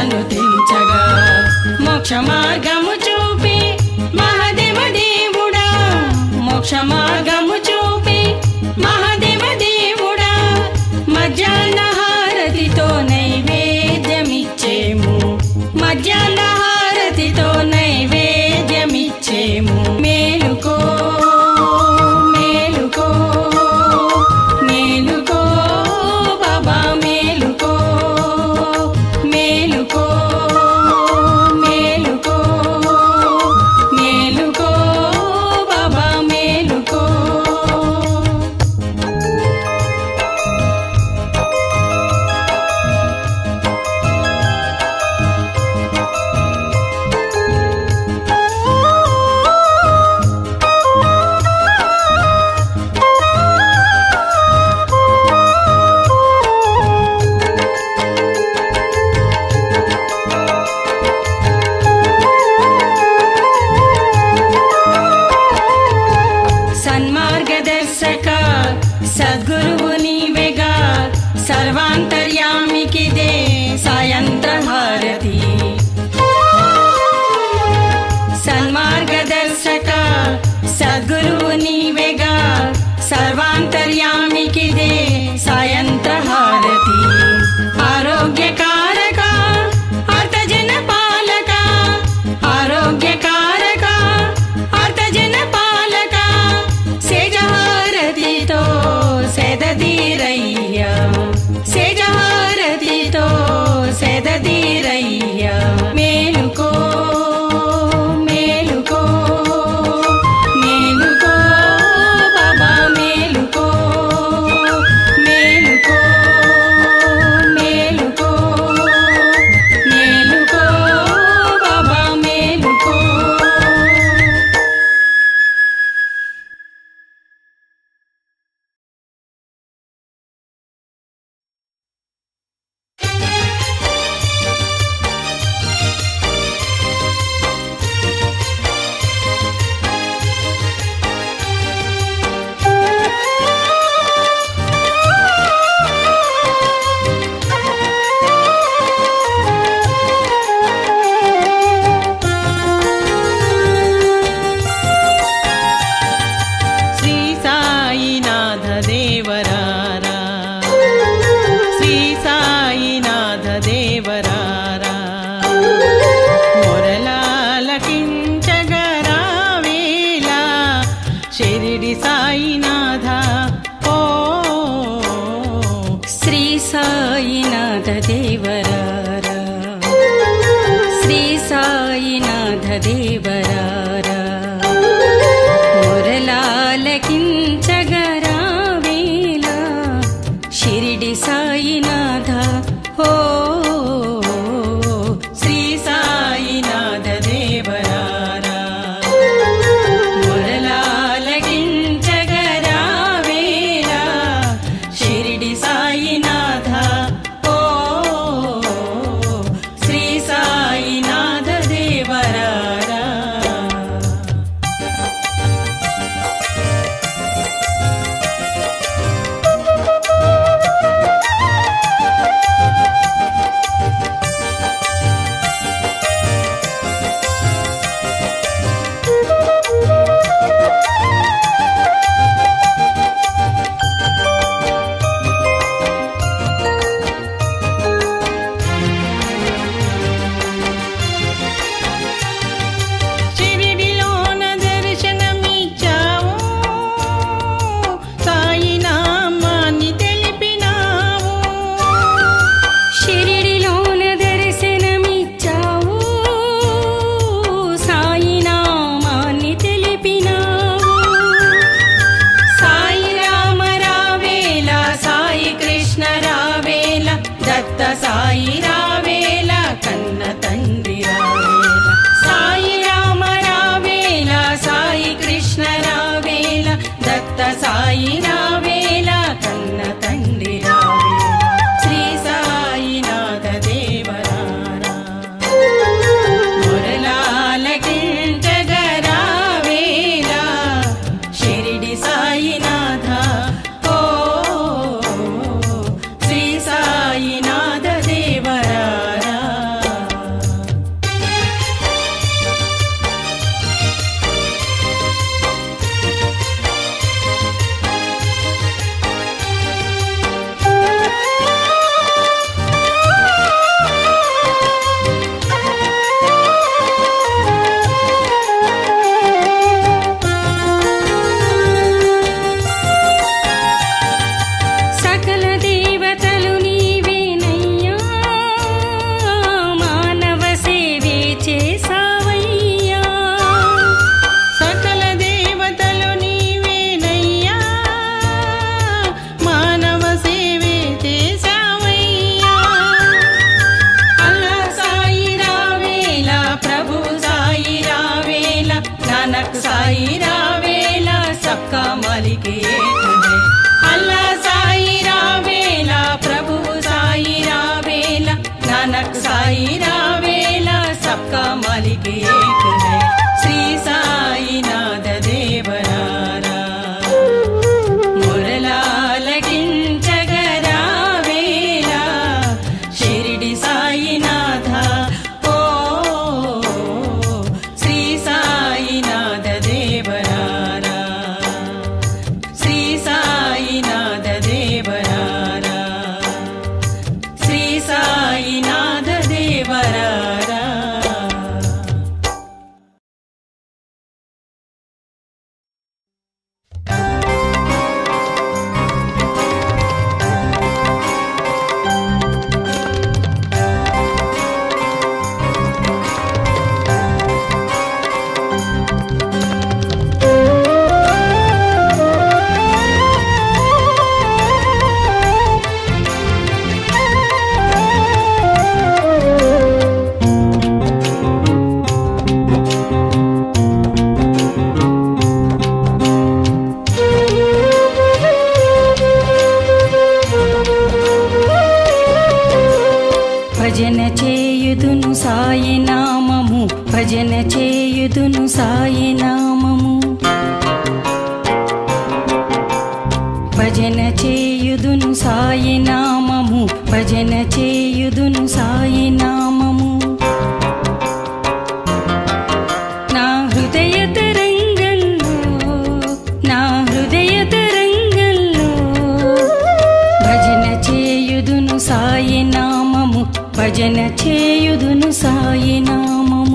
సనుతించగా మోక్ష మార్గము చూపి మహాదేవ దేవుడా మోక్ష మార్గము చూపి మహాదేవ దేవుడా మధ్యాహ్న హారతితో నైవేద్యమిచ్చేము మధ్యాహ్న హారతితో నైవేద్యమిచ్చేము మేలుకో మేలుకో మేలుకో బాబా మేలుకో మేలుకో మేలుకో మేలుకో బాబా మేలుకో సన్మార్గదర్శక సద్గురువు నీవెగా సర్వాంతర్యామికిదే సాయంత్ర హారతి సన్మార్గదర్శక సద్గురువు నీవెగా సర్వాంతర్యామికిదే సాయంత్ర హారతి ఆరోగ్యకారక అర్థజన పాలక ఆరోగ్యకారక అర్థజన పాలక సేజహారతితో సెదదీరయ్యా సేజహారతితో సెదదీరయ్యా మేలుకో మేలుకో మేలుకో బాబా మేలుకో మేలుకో మేలుకో మేలుకో బాబా మేలుకో శ్రీ సాయినాథ దేవరారా శ్రీ సాయినాథ దేవరారా మొరలాలకించగరావేలా షిరిడి సాయినాథ ఓ శ్రీ సాయినాథ దేవరారా శ్రీ సాయినాథ దేవరారా మురళాలకించగరావేలా షిరిడి సాయినాథ ఓ శ్రీ సాయినాథ దేవరారా మురళాలకించగరావేలా షిరిడి సాయినాథ ఓ శ్రీ సాయినాథ దేవరారా సాయికి ఏకమే శ్రీ సాయినాథ దేవరారా మురళాలకించగరావేలా షిరిడి సాయినాథ ఓ శ్రీ సాయినాథ దేవరారా శ్రీ సాయినాథ దేవరారా శ్రీ సాయినాథ దేవరారా భజన చేయుదును సాయి నామము భజన చేయుదును సాయి నామము భజన చేయుదును సాయి నామము భజన చేయుదును సాయి నామము నా హృదయ తరంగంలో నా హృదయ తరంగంలో భజన చేయుదును సాయి నామము భజన చేయుదును సాయి నామము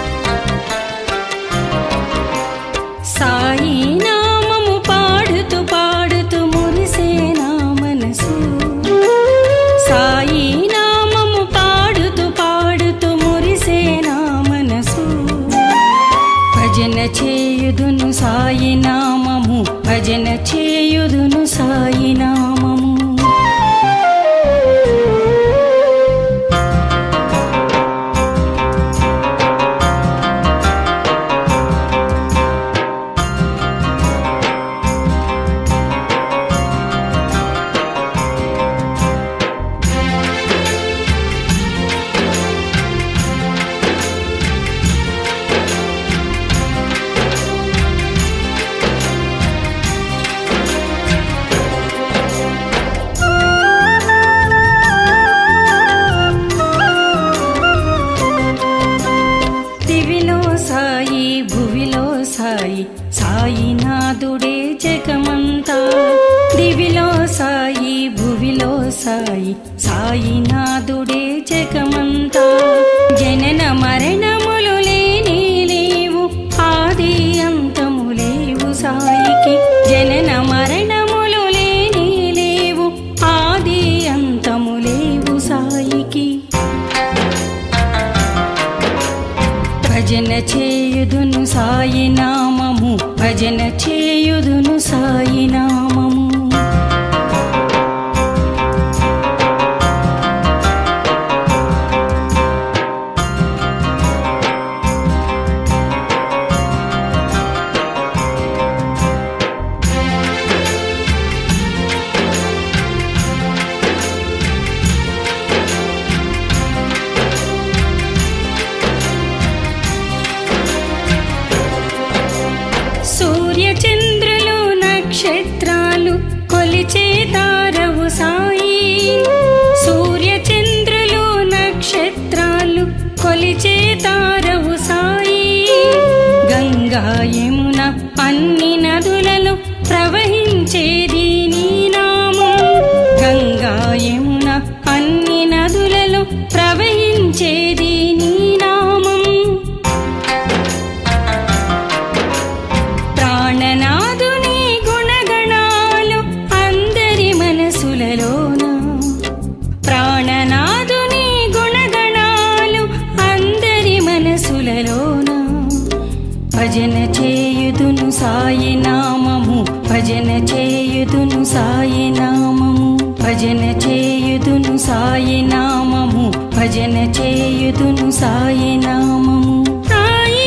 సాయి నామము పాడుతూ పాడుతూ మురిసే నా మనసు సాయి నామము పాడుతూ పాడుతూ మురిసే నా మనసు భజన చేయుదును సాయి నామము భజన చేయుదును సాయి నామము దివిలో సాయి భువిలో సాయి సాయినాథుడే జగమంతా దివిలో సాయి భువిలో సాయి సాయినాథుడే జగమంతా జనన మరణములు లేని లేవు ఆది అంతము లేవు సాయికి జనన మరణములు లేని లేవు ఆది అంతము లేవు సాయికి భజన చేయుదును సాయి నామము భజన చేయుదును సాయి నామము సూర్య చంద్రులు నక్షత్రాలు కొలిచే తారవు సాయి సూర్య చంద్రులు నక్షత్రాలు కొలిచే తారవు సాయి గంగా యమున అన్ని నదులలో ప్రవహించేది నీ నామం గంగా యమున అన్ని నదులలో ప్రవహించేది నీ నామం ప్రాణనాథుని గుణగణాలు అందరి మనసులలోన ప్రాణనాథుని గుణగణాలు అందరి మనసులలోన భజన చేయుదును సాయి నామము భజన చేయుదును సాయి నామము భజన చేయుదును సాయి నామము భజన చేయుదును సాయి నామము సాయి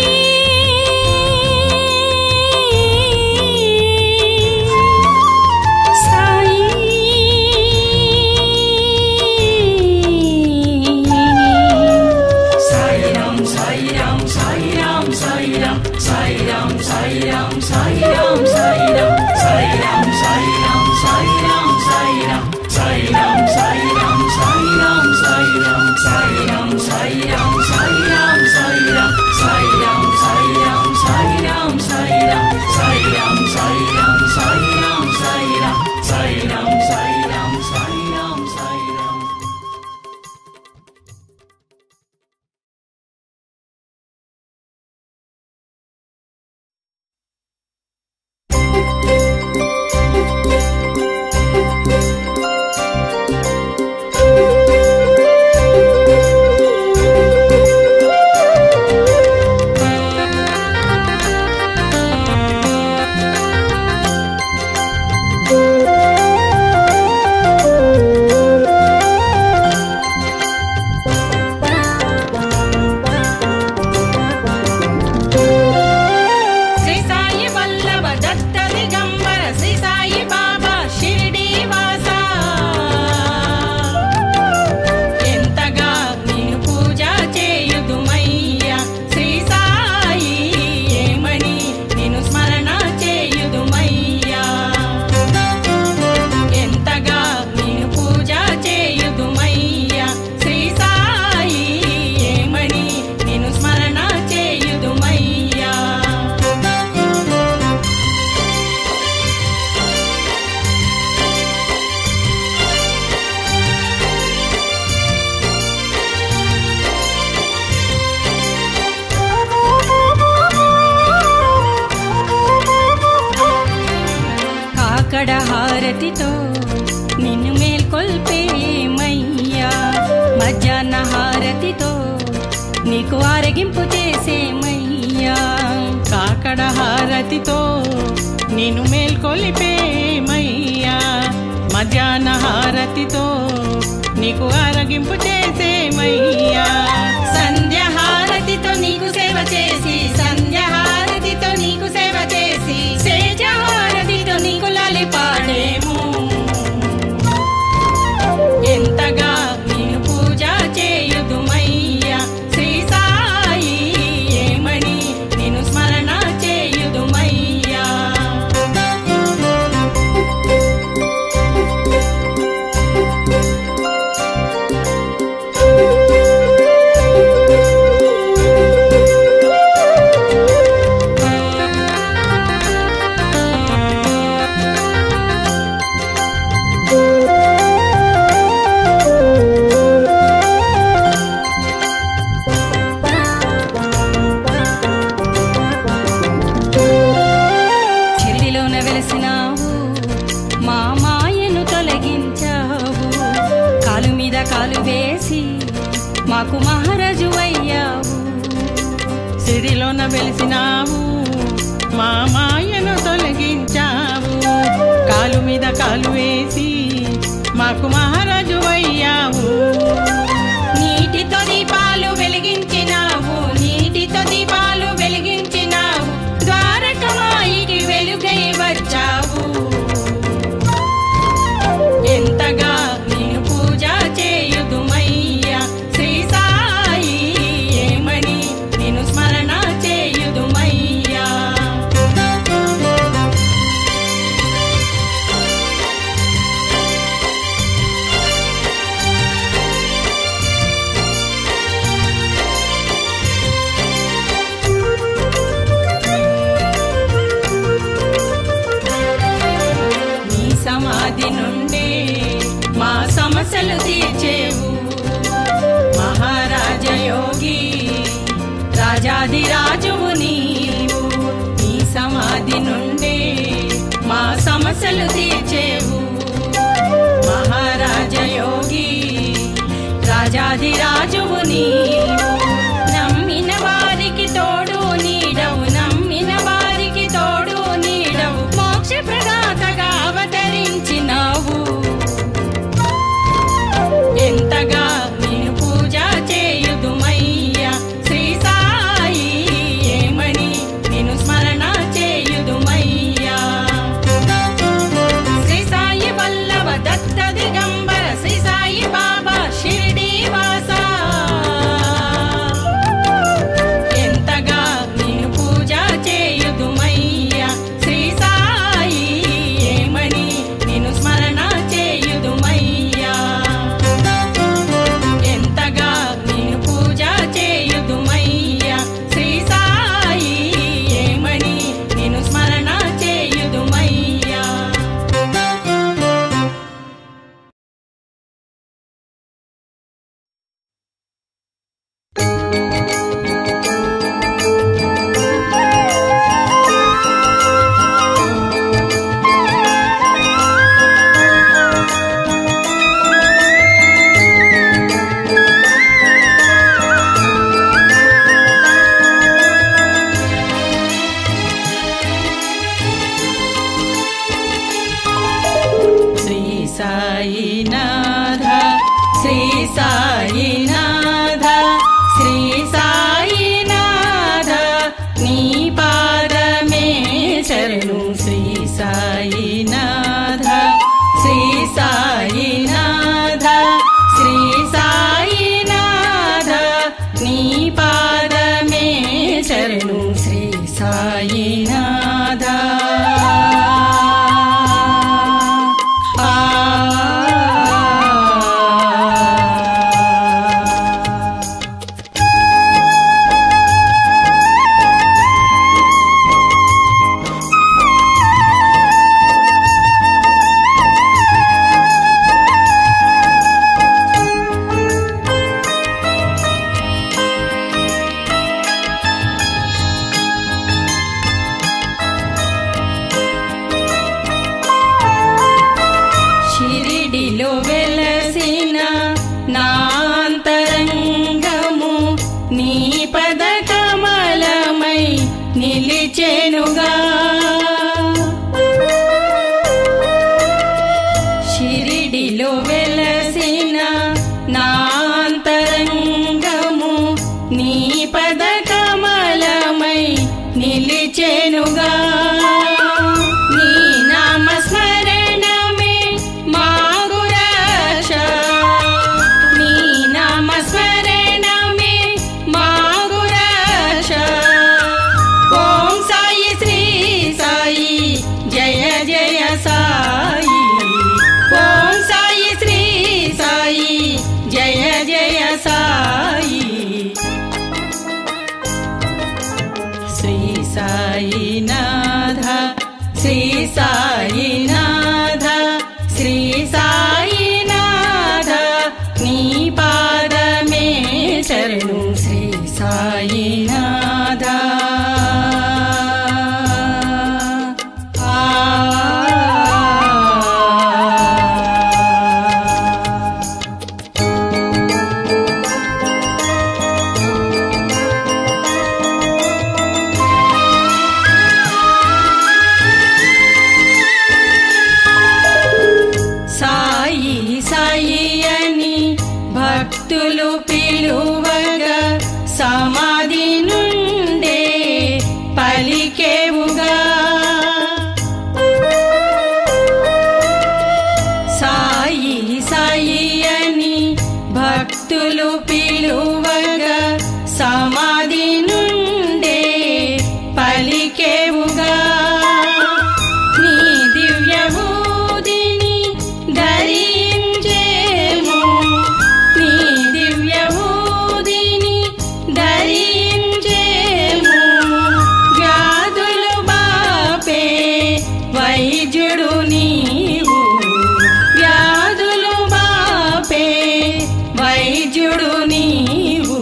సాయి సాయిరాం సాయిరాం హారతితో నిన్ను మేల్కొల్పేమయ్యా మధ్యాహ్న హారతితో నీకు ఆరగింపు చేసేమయ్యా కాకడ హారతితో నేను మేల్కొలిపేమయ్యా మధ్యాహ్న హారతితో నీకు ఆరగింపు చేసేమయ్యా సంధ్య హారతితో నీకు సేవ చేసి సంధ్య హారతితో నీకు సేవ చేసి సేజ హారతితో నీకు లాలి పాడేము ఎంతగా నేను పూజ చేయుదుమయ్యా శ్రీ సాయి ఏమని నేను స్మరణ చేయుదుమయ్యా షిరిడిలోన వెలసినావు మా మాయను తొలగించావు కాలు మీద కాలు వేసి మాకు మహారాజు అయ్యావు సిరిలోన వెలిసినావు మా మాయను తొలగించావు కాలు మీద కాలు వేసి మాకు మహారాజు అయ్యావు నీటితో దీపాలు వెలిగించినావు నీటితో దీపాలు వెలిగించినావు ద్వారకమాయికి వెలుగై వచ్చావు ఎంతగా నేను పూజ చేయుదుమయ్యా శ్రీ సాయి ఏమని నేను స్మరణ చేయుదుమయ్యా నీ సమాధి నుండే మా సమస్యలు తీర్చేవు మహారాజ యోగి రాజాది రాజువు నీవు నీ సమాధి నుండే మా సమస్యలు తీర్చేవు మహారాజ యోగి రాజాది రాజువు నీవు నమ్మిన వారికి తోడు నీడవు నమ్మిన వారికి తోడు నీడవు మోక్ష ప్రదాతగా అవతరించినావు ఎంతగా నేను పూజ చేయుదుమయ్యా శ్రీ సాయి ఏమని నేను స్మరణ చేయుదుమయ్యా శ్రీ సాయి వల్లభ దత్త దిగంబర శ్రీ సాయి బాబా షిరిడి వాస ఎంతగా నేను పూజ చేయుదుమయ్యా శ్రీ సాయి ఏమని నేను స్మరణ చేయుదుమయ్యా ఎంతగా నేను పూజ చేయుదుమయ్యా శ్రీ సాయి ఏమని నేను స్మరణ చేయుదుమయ్యా శ్రీ సాయినాథ శ్రీ సాయినాథ శ్రీ సాయినాథ నీ పాదమే శరణు శ్రీ సాయినాథ శ్రీ సాయినాథ శ్రీ సాయినాథ నీ పాదమే శరణు శ్రీ సాయినాథ ఆ నీ పద కమలమై నిలిచెనుగా షిరిడిలో వెలసిన నాంతరంగము నీ పద కమలమై నిలిచెనుగా నీ నామస్మరణమే మాగురక్ష నీ నామస్మరణమే మాగురక్ష ఓం సాయి శ్రీ సాయి జయ జయ సాయి ఓం సాయి శ్రీ సాయి జయ జయ సాయి శ్రీ సాయినాథ శ్రీ సాయినాథ శ్రీ సాయినాథ నీ పాదమే శరణు శ్రీ సాయినాథ ఆ సాయి సాయి అని భక్తులు పిలువగా సమాధి నుండే పలికేవుగా సాయి సాయి అని భక్తులు పిలువగా సమాధి నుండే పలికేవుగా నీ దివ్య ఊదిని ధరించేము నీ దివ్య ఊదిని ధరించేము వ్యాధులు బాపే వైద్యుడు నీవు వ్యాధులు బాపే వైద్యుడు నీవు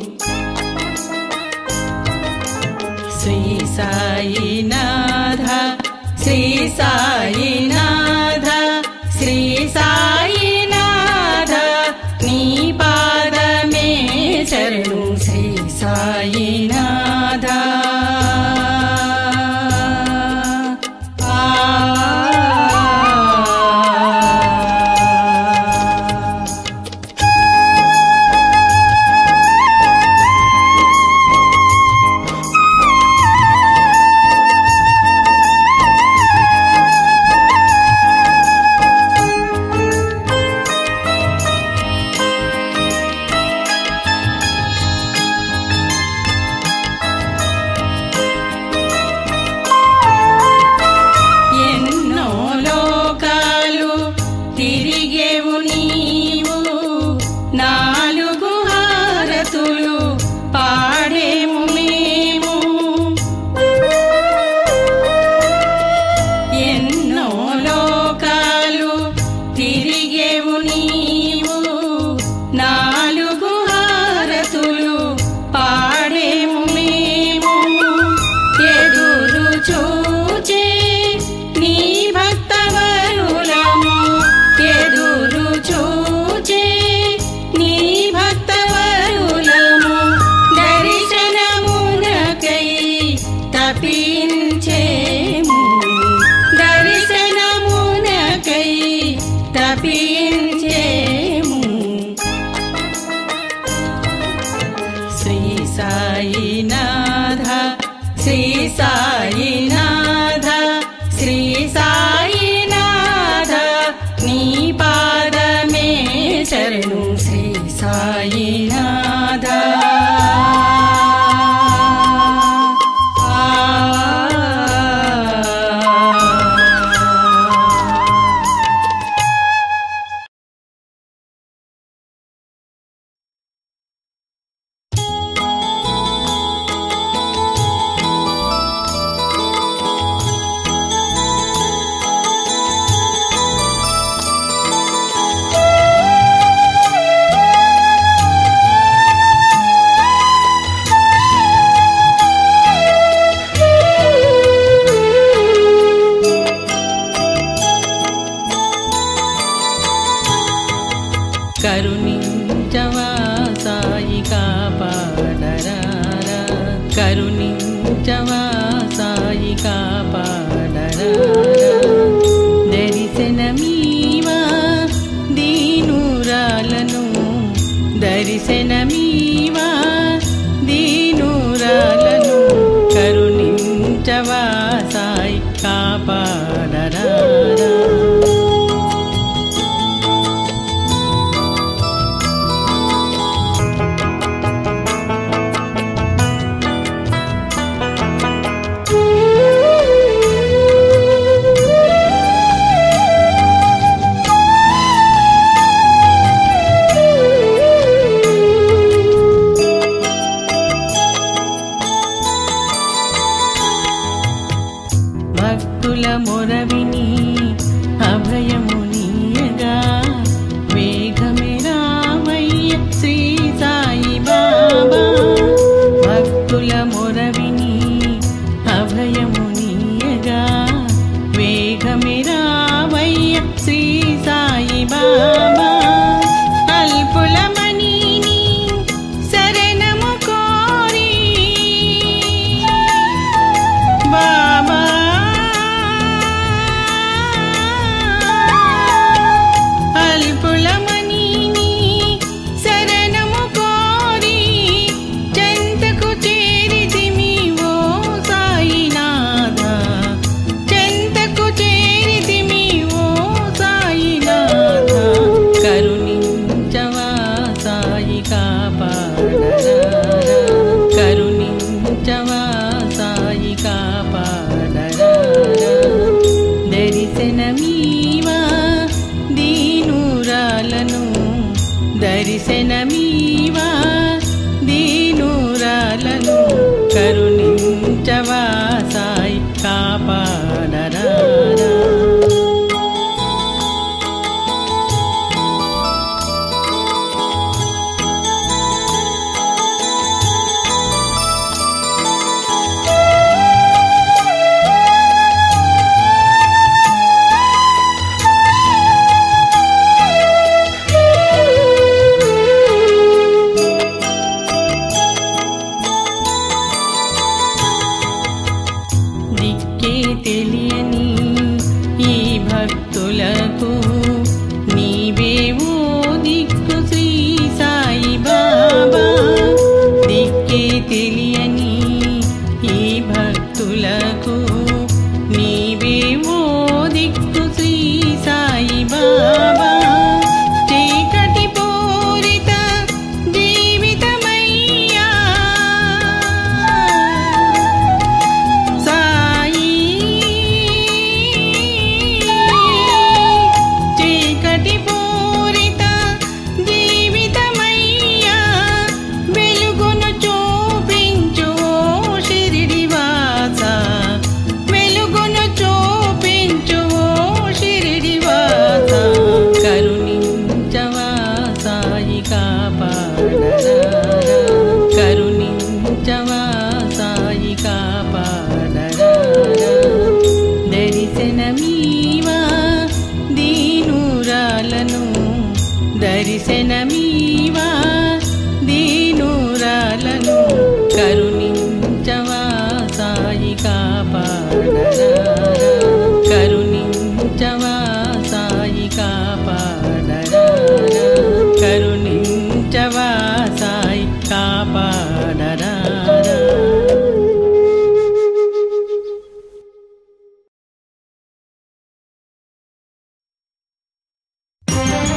శ్రీ సాయినాథ శ్రీ సాయినాథ శ్రీ సాయినాథ నీ పాదమే శరణు శ్రీ సాయినాథ ఆ ఎన్నో లోకాలు తిరిగేవు నీవు నాలుగు హారతులు పాడేము మేము ఎన్నో లోకాలు తిరిగేవు నీవు నాలుగు హారతులు పాడేము మేము ఎదురు చూచే నీ భక్తవరులము ఎదురు చూచే నీ భక్తవరులము దర్శనమునకై తపించేము దర్శనమునకై తపించేము శ్రీ సాయినాథ శ్రీ సాయినాథ శ్రీ సాయినాథ నీ పాదమే శరణు శ్రీ సాయినాథ ఆ ఆ కరుణించవా సాయి కాపాడరా దర్శనమీవా దీనురాలను దర్శనమీవా దీనురాలను కరుణించవా సాయి కాపాడరా భక్తుల మొరవిని అభయమునీయగా వేగమే రామయ్య శ్రీ సాయి బాబా భక్తుల మొరవిని అభయమునీయగా వేగమే రామయ్య శ్రీ సాయి బాబా అల్పులమణిని శరణము కోరి బాబా అల్పులమణిని శరణము కోరి చెంతకు చేరితిమి ఓ సాయినాథ చెంతకు చేరితిమి ఓ సాయినాథ కరుణించవా సాయి కాపాడరా కరుణించవా సాయి కాపాడరా దర్శనమీవా దీనురాలను దర్శనమీవా దీనురాలను కరుణించవా సాయి కాపాడరా దిక్కే తెలియని ఈ భక్తులకు నీవేవో దిక్కు శ్రీ సాయి బాబా దిక్కే తెలియని ఈ భక్తులకు నీవేవో దిక్కు శ్రీ సాయి బాబా చీకటి పూరిత జీవితమయ్యా సాయి చీకటి పూరిత జీవితమయ్యా వెలుగును చూపించు ఓ షిరిడివాస వెలుగును చూపించు ఓ షిరిడివాస కరుణించవా సాయి కాపాడరా కరుణించవా సాయి కాపాడరా దర్శనమీవా దీనురాలను దర్శనమీవా దీనురాలను కరుణించవా సాయి కాపాడరా కరుణించవా సాయి కాపాడరా కరుణించవా సాయి కాపాడరా ఆ.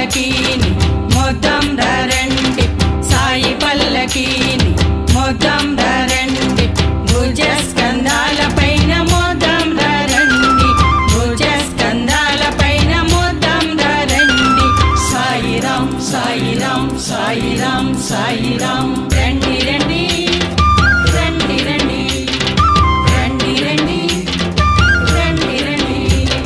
పల్లకీని మొత్తం రండి సాయి పల్లకీని మొత్తం రండి భుజ స్కంధాల పైన మొత్తం రండి భుజ స్కంధాల పైన మొత్తం రండి సాయిరాం సాయిరాం సాయిరాం సాయిరాం రండి రండి రండి రండి రండి రండి రండి రండి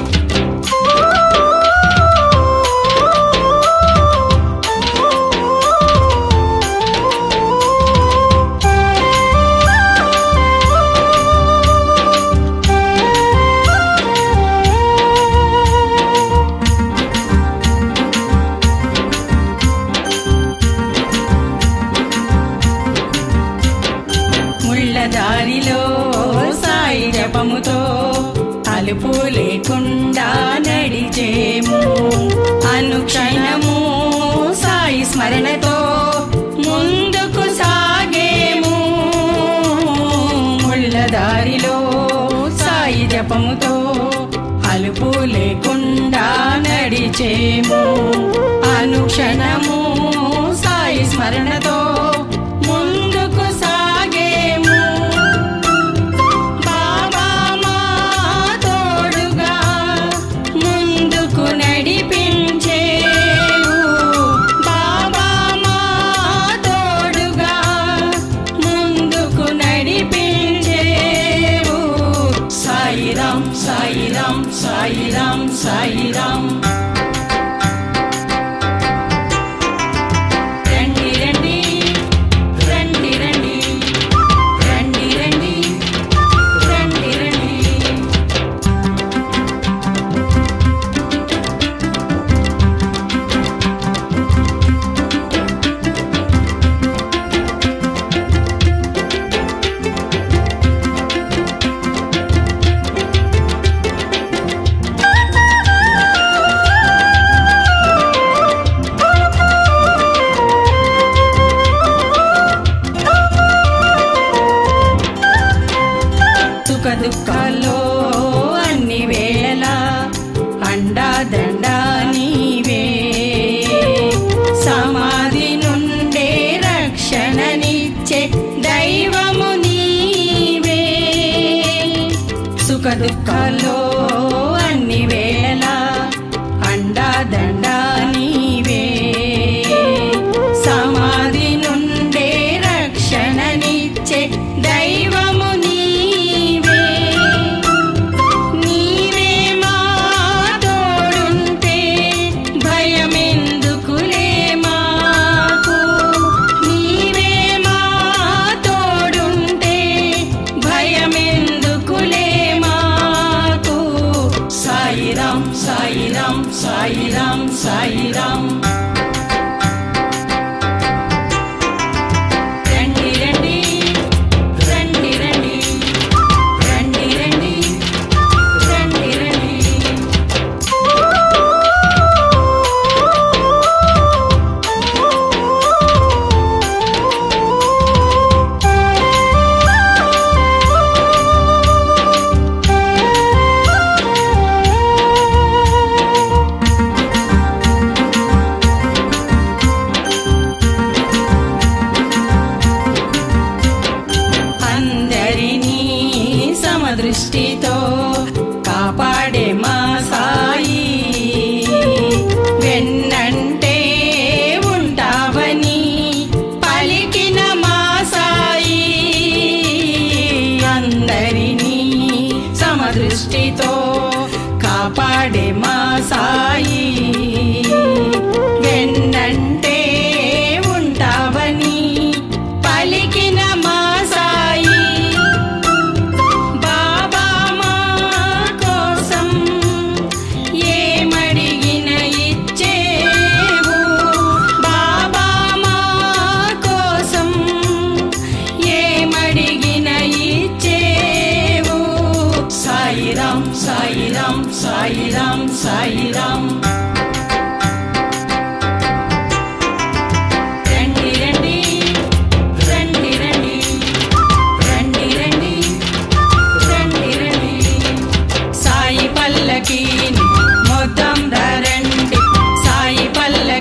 ముళ్ళ దారిలో సాయి జపముతో అలుపు లేకుండా నడిచేము అనుక్షణము సాయి స్మరణతో ముందుకు సాగేము ముళ్ళ దారిలో సాయి జపముతో అలుపు లేకుండా నడిచేము అనుక్షణము సాయి స్మరణతో ముందుకు సాగేము బాబా మా తోడుగా ముందుకు నడిపించేవు బాబా మా తోడుగా ముందుకు నడిపించేవు సాయిరాం సాయిరాం సాయిరాం సాయిరాం రండి రండి రండి రండి రండి రండి రండి రండి సుఖ దుఃఖాల్లో అన్ని వేళలా అండా దండా నీవే సమాధి నుండే రక్షణనిచ్చే దైవము నీవే సుఖ దుఃఖాల్లో అన్ని వేళలా అండా దండా నీవే సమాధి నుండే రక్షణనిచ్చే దైవము నీవే నీవే మా తోడుంటే భయమెందుకులే మాకు నీవే మా తోడుంటే భయమెందుకులే మాకు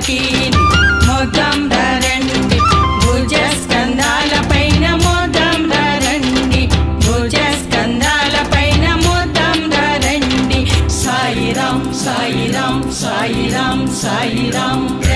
పల్లకీని మొద్దం రండి భుజ స్కంధాల పైన మొద్దం రండి భుజ స్కంధాల పైన మొద్దం రండి సాయిరాం సాయిరాం సాయిరాం సాయిరాం